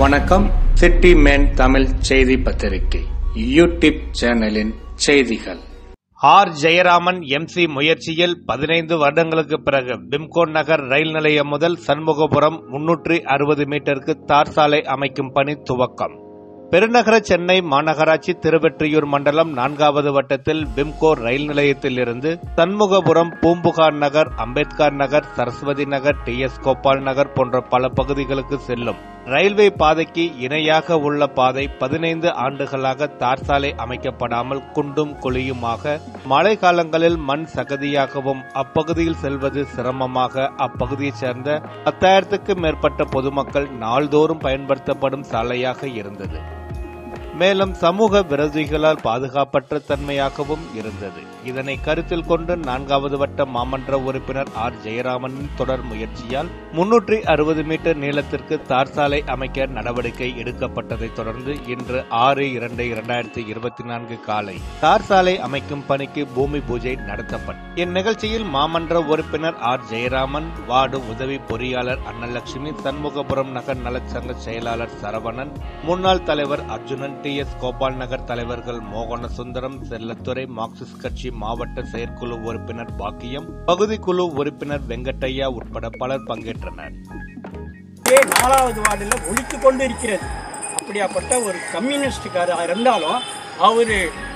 வணக்கம் city man Tamil செய்தி பத்திரிகை யூடியூப் சேனலின் செய்திகள் ஆர் ஜெயராமன் எம்சி முயற்சியில் பதினைந்து வருடங்களுக்கு பிறகு பிம்கோ நகர் ரயில் நிலையம் முதல் சண்முகபுரம் முன்னூற்றி அறுபது மீட்டருக்கு தார் சாலை அமைக்கும் பணி துவக்கம் பெருநகர சென்னை மாநகராட்சி திருவெற்றியூர் மண்டலம் நான்காவது வட்டத்தில் பிம்கோ ரயில் நிலையத்தில் இருந்து சண்முகபுரம் பூம்புகார் நகர் அம்பேத்கர் நகர் சரஸ்வதி நகர் டி எஸ் கோபால் நகர் போன்ற பல பகுதிகளுக்கு செல்லும் ரயில்வே பாதைக்கு இணையாக உள்ள பாதை பதினைந்து ஆண்டுகளாக தார் சாலை அமைக்கப்படாமல் குண்டும் குழியுமாக மழை காலங்களில் மண் சகதியாகவும் அப்பகுதியில் செல்வது சிரமமாக அப்பகுதியைச் சேர்ந்த பத்தாயிரத்துக்கு மேற்பட்ட பொதுமக்கள் நாள்தோறும் பயன்படுத்தப்படும் சாலையாக இருந்தது மேலும் சமூக விரோதிகளால் பாதுகாப்பற்ற தன்மையாகவும் இருந்தது இதனை கருத்தில் கொண்டு நான்காவது வட்ட மாமன்ற உறுப்பினர் ஆர் ஜெயராமனின் தொடர் முயற்சியால் முன்னூற்றி அறுபது மீட்டர் நீளத்திற்கு தார் சாலை அமைக்க நடவடிக்கை எடுக்கப்பட்டதை தொடர்ந்து இன்று ஆறு இரண்டு இரண்டாயிரத்தி இருபத்தி நான்கு காலை தார் சாலை அமைக்கும் பணிக்கு பூமி பூஜை நடத்தப்பட்டது இந்நிகழ்ச்சியில் மாமன்ற உறுப்பினர் ஆர் ஜெயராமன் வார்டு உதவி பொறியாளர் அன்னலட்சுமி சண்முகபுரம் நகர் நலச்சங்க செயலாளர் சரவணன் முன்னாள் தலைவர் அர்ஜுனன் டி எஸ் கோபால் நகர் தலைவர்கள் மோகன சுந்தரம் செல்லத்துறை மார்க்சிஸ்ட் கட்சி மாவட்ட செயற்குழு உறுப்பினர் பாக்கியம் பகுதி குழு உறுப்பினர் வெங்கட்டையா உட்பட பலர் பங்கேற்றனர் இதே நாலாவது வார்டில் ஒழித்து கொண்டு இருக்கிறது அப்படியாப்பட்ட ஒரு கம்யூனிஸ்டுக்காரர் இருந்தாலும் அவர்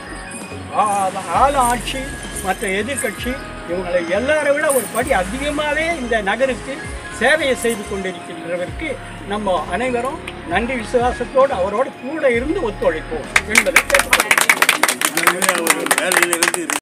ஆள ஆட்சி மற்ற எதிர்க்கட்சி இவங்களை எல்லாரை விட ஒரு படி அதிகமாகவே இந்த நகருக்கு சேவையை செய்து கொண்டிருக்கின்றவருக்கு நம்ம அனைவரும் நன்றி விசுவாசத்தோடு அவரோட கூட இருந்து ஒத்துழைப்போம் என்பதை கேட்டுக்கொள்கிறேன். வேலையிலிருந்து